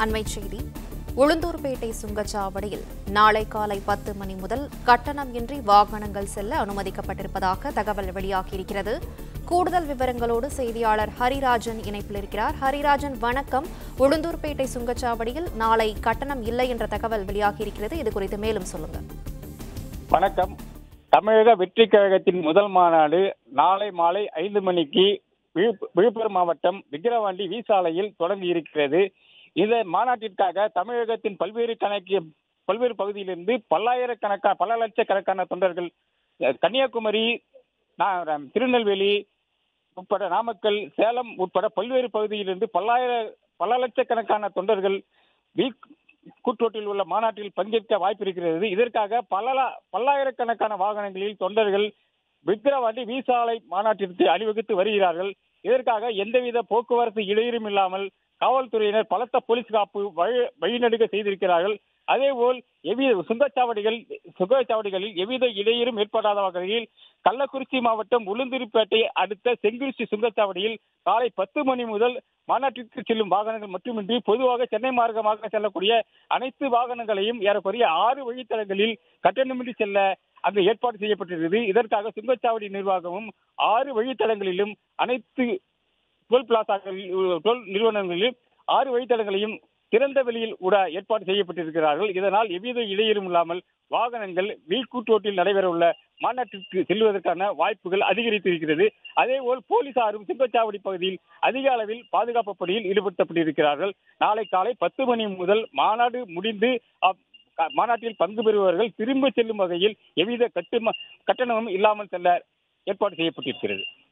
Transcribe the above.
அண்மைச் செய்தி உளுந்தூர்பேட்டை சுங்கச்சாவடியில் நாளை காலை பத்து மணி முதல் கட்டணம் இன்றி வாகனங்கள் செல்ல அனுமதிக்கப்பட்டிருப்பதாக தகவல் வெளியாகியிருக்கிறது கூடுதல் விவரங்களோடு செய்தியாளர் ஹரிராஜன் இணைப்பில் இருக்கிறார் ஹரிராஜன் வணக்கம் உளுந்தூர்பேட்டை சுங்கச்சாவடியில் நாளை கட்டணம் இல்லை என்ற தகவல் வெளியாகியிருக்கிறது இது குறித்து மேலும் சொல்லுங்க வணக்கம் தமிழக வெற்றி கழகத்தின் முதல் மாநாடு நாளை மாலை ஐந்து மணிக்கு விழுப்பு- விழுப்புரம் மாவட்டம் விக்கிரவாண்டி வி சாலையில் தொடங்கி இருக்கிறது இந்த மாநாட்டிற்காக தமிழகத்தின் பல்வேறு கணக்கு பல்வேறு பகுதியிலிருந்து பல்லாயிரக்கணக்கான பல லட்சக்கணக்கான தொண்டர்கள் அஹ், கன்னியாகுமரி நா- திருநெல்வேலி உட்பட நாமக்கல் சேலம் உட்பட பல்வேறு பகுதியிலிருந்து பல்லாயிர பல லட்சக்கணக்கான தொண்டர்கள் வி கூட்டோட்டில் உள்ள மாநாட்டில் பங்கேற்க வாய்ப்பு இருக்கிறது இதற்காக பல ல- பல்லாயிரக்கணக்கான வாகனங்களில் தொண்டர்கள் விக்கிரவாண்டி வீசாலை மாநாட்டிற்கு அணிவகுத்து வருகிறார்கள் இதற்காக எந்தவித போக்குவரத்து இடையூறும் இல்லாமல் காவல்துறையினர் பலத்த போலீஸ் காப்பு வழி- வழிநடுக செய்திருக்கிறார்கள் அதேபோல் எவ்வித சுங்கச்சாவடிகள் சுங்கச்சாவடிகளில் எவ்வித இடையூறும் ஏற்படாத வகையில் கள்ளக்குறிச்சி மாவட்டம் உளுந்தூர்பேட்டை அடுத்த செங்குறிச்சி சுங்கச்சாவடியில் காலை பத்து மணி முதல் மாநாட்டிற்கு செல்லும் வாகனங்கள் மட்டுமின்றி பொதுவாக சென்னை மார்க்கமாக செல்லக்கூடிய அனைத்து வாகனங்களையும் ஏறக்குறைய ஆறு வழித்தடங்களில் கட்டணமின்றி செல்ல அங்கு ஏற்பாடு செய்யப்பட்டிருக்கிறது இதற்காக சுங்கச்சாவடி நிர்வாகமும் ஆறு வழித்தடங்களிலும் அனைத்து டோல் பிளாசாக்களில் டோல் நிறுவனங்களில் ஆறு வழித்தடங்களையும் திறந்த வெளியில் விட ஏற்பாடு செய்யப்பட்டிருக்கிறார்கள் இதனால் எவ்வித இடையூறும் இல்லாமல் வாகனங்கள் வீழ்கூட்டோட்டில் நடைபெறவுள்ள மாநாட்டிற்கு செல்வதற்கான வாய்ப்புகள் அதிகரித்திருக்கிறது அதேபோல் போலீசாரும் சுங்கச்சாவடி பகுதியில் அதிக அளவில் பாதுகாப்பு பணியில் ஈடுபடுத்தப்பட்டிருக்கிறார்கள் நாளை காலை பத்து மணி முதல் மாநாடு முடிந்து அப்- க- மாநாட்டில் பங்கு பெறுபவர்கள் திரும்ப செல்லும் வகையில் எவ்வித கட்டும கட்டணமும் இல்லாமல் செல்ல ஏற்பாடு செய்யப்பட்டிருக்கிறது